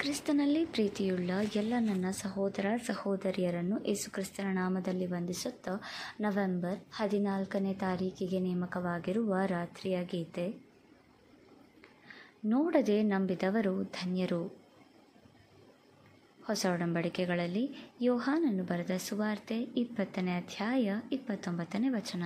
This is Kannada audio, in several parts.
ಕ್ರಿಸ್ತನಲ್ಲಿ ಪ್ರೀತಿಯುಳ್ಳ ಎಲ್ಲ ನನ್ನ ಸಹೋದರ ಸಹೋದರಿಯರನ್ನು ಯೇಸುಕ್ರಿಸ್ತನ ನಾಮದಲ್ಲಿ ವಂದಿಸುತ್ತಾ ನವೆಂಬರ್ ಹದಿನಾಲ್ಕನೇ ತಾರೀಕಿಗೆ ನೇಮಕವಾಗಿರುವ ರಾತ್ರಿಯ ಗೀತೆ ನೋಡದೆ ನಂಬಿದವರು ಧನ್ಯರು ಹೊಸ ಒಡಂಬಡಿಕೆಗಳಲ್ಲಿ ಯೋಹಾನನ್ನು ಬರೆದ ಸುವಾರ್ತೆ ಇಪ್ಪತ್ತನೇ ಅಧ್ಯಾಯ ಇಪ್ಪತ್ತೊಂಬತ್ತನೇ ವಚನ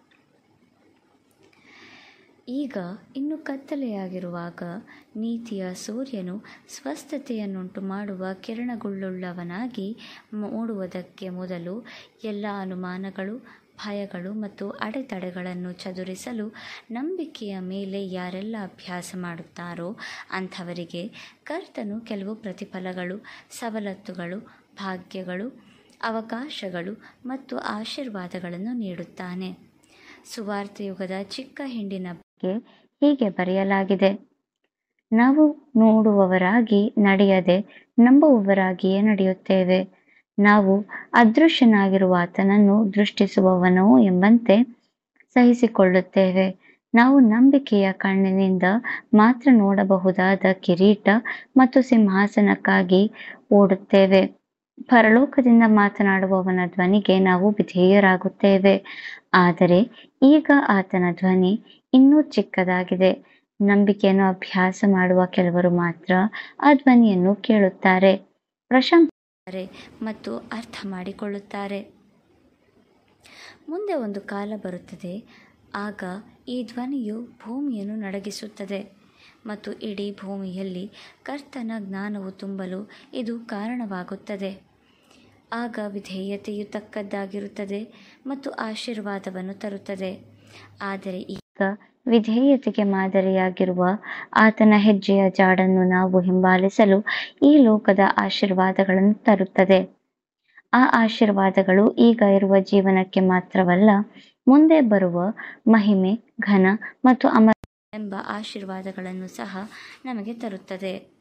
ಈಗ ಇನ್ನು ಕತ್ತಲೆಯಾಗಿರುವಾಗ ನೀತಿಯ ಸೂರ್ಯನು ಸ್ವಸ್ಥತೆಯನ್ನುಂಟು ಮಾಡುವ ಕಿರಣಗುಳ್ಳುಳ್ಳವನಾಗಿ ಮೂಡುವುದಕ್ಕೆ ಮೊದಲು ಎಲ್ಲ ಅನುಮಾನಗಳು ಭಯಗಳು ಮತ್ತು ಅಡೆತಡೆಗಳನ್ನು ಚದುರಿಸಲು ನಂಬಿಕೆಯ ಮೇಲೆ ಯಾರೆಲ್ಲ ಅಭ್ಯಾಸ ಮಾಡುತ್ತಾರೋ ಅಂಥವರಿಗೆ ಕರ್ತನು ಕೆಲವು ಪ್ರತಿಫಲಗಳು ಸವಲತ್ತುಗಳು ಭಾಗ್ಯಗಳು ಅವಕಾಶಗಳು ಮತ್ತು ಆಶೀರ್ವಾದಗಳನ್ನು ನೀಡುತ್ತಾನೆ ಸುವಾರ್ತೆ ಯುಗದ ಚಿಕ್ಕ ಹಿಂಡಿನ ಬಗ್ಗೆ ಹೀಗೆ ಬರೆಯಲಾಗಿದೆ ನಾವು ನೋಡುವವರಾಗಿ ನಡೆಯದೆ ನಂಬುವವರಾಗಿಯೇ ನಡೆಯುತ್ತೇವೆ ನಾವು ಅದೃಶ್ಯನಾಗಿರುವ ಆತನನ್ನು ದೃಷ್ಟಿಸುವವನೋ ಎಂಬಂತೆ ಸಹಿಸಿಕೊಳ್ಳುತ್ತೇವೆ ನಾವು ನಂಬಿಕೆಯ ಕಣ್ಣಿನಿಂದ ಮಾತ್ರ ನೋಡಬಹುದಾದ ಕಿರೀಟ ಮತ್ತು ಸಿಂಹಾಸನಕ್ಕಾಗಿ ಓಡುತ್ತೇವೆ ಪರಲೋಕದಿಂದ ಮಾತನಾಡುವವನ ಧ್ವನಿಗೆ ನಾವು ವಿಧೇಯರಾಗುತ್ತೇವೆ ಆದರೆ ಈಗ ಆತನ ಧ್ವನಿ ಇನ್ನೂ ಚಿಕ್ಕದಾಗಿದೆ ನಂಬಿಕೆಯನ್ನು ಅಭ್ಯಾಸ ಮಾಡುವ ಕೆಲವರು ಮಾತ್ರ ಆ ಧ್ವನಿಯನ್ನು ಕೇಳುತ್ತಾರೆ ಪ್ರಶಂಸಿಸುತ್ತಾರೆ ಮತ್ತು ಅರ್ಥ ಮಾಡಿಕೊಳ್ಳುತ್ತಾರೆ ಮುಂದೆ ಒಂದು ಕಾಲ ಬರುತ್ತದೆ ಆಗ ಈ ಧ್ವನಿಯು ಭೂಮಿಯನ್ನು ನಡಗಿಸುತ್ತದೆ ಮತ್ತು ಇಡೀ ಭೂಮಿಯಲ್ಲಿ ಕರ್ತನ ಜ್ಞಾನವು ತುಂಬಲು ಇದು ಕಾರಣವಾಗುತ್ತದೆ ಆಗ ವಿಧೇಯತೆಯು ತಕ್ಕದ್ದಾಗಿರುತ್ತದೆ ಮತ್ತು ಆಶೀರ್ವಾದವನ್ನು ತರುತ್ತದೆ ಆದರೆ ಈಗ ವಿಧೇಯತೆಗೆ ಮಾದರಿಯಾಗಿರುವ ಆತನ ಹೆಜ್ಜೆಯ ಜಾಡನ್ನು ನಾವು ಹಿಂಬಾಲಿಸಲು ಈ ಲೋಕದ ಆಶೀರ್ವಾದಗಳನ್ನು ತರುತ್ತದೆ ಆ ಆಶೀರ್ವಾದಗಳು ಈಗ ಇರುವ ಜೀವನಕ್ಕೆ ಮಾತ್ರವಲ್ಲ ಮುಂದೆ ಬರುವ ಮಹಿಮೆ ಘನ ಮತ್ತು ಅಮರ ಎಂಬ ಆಶೀರ್ವಾದಗಳನ್ನು ಸಹ ನಮಗೆ ತರುತ್ತದೆ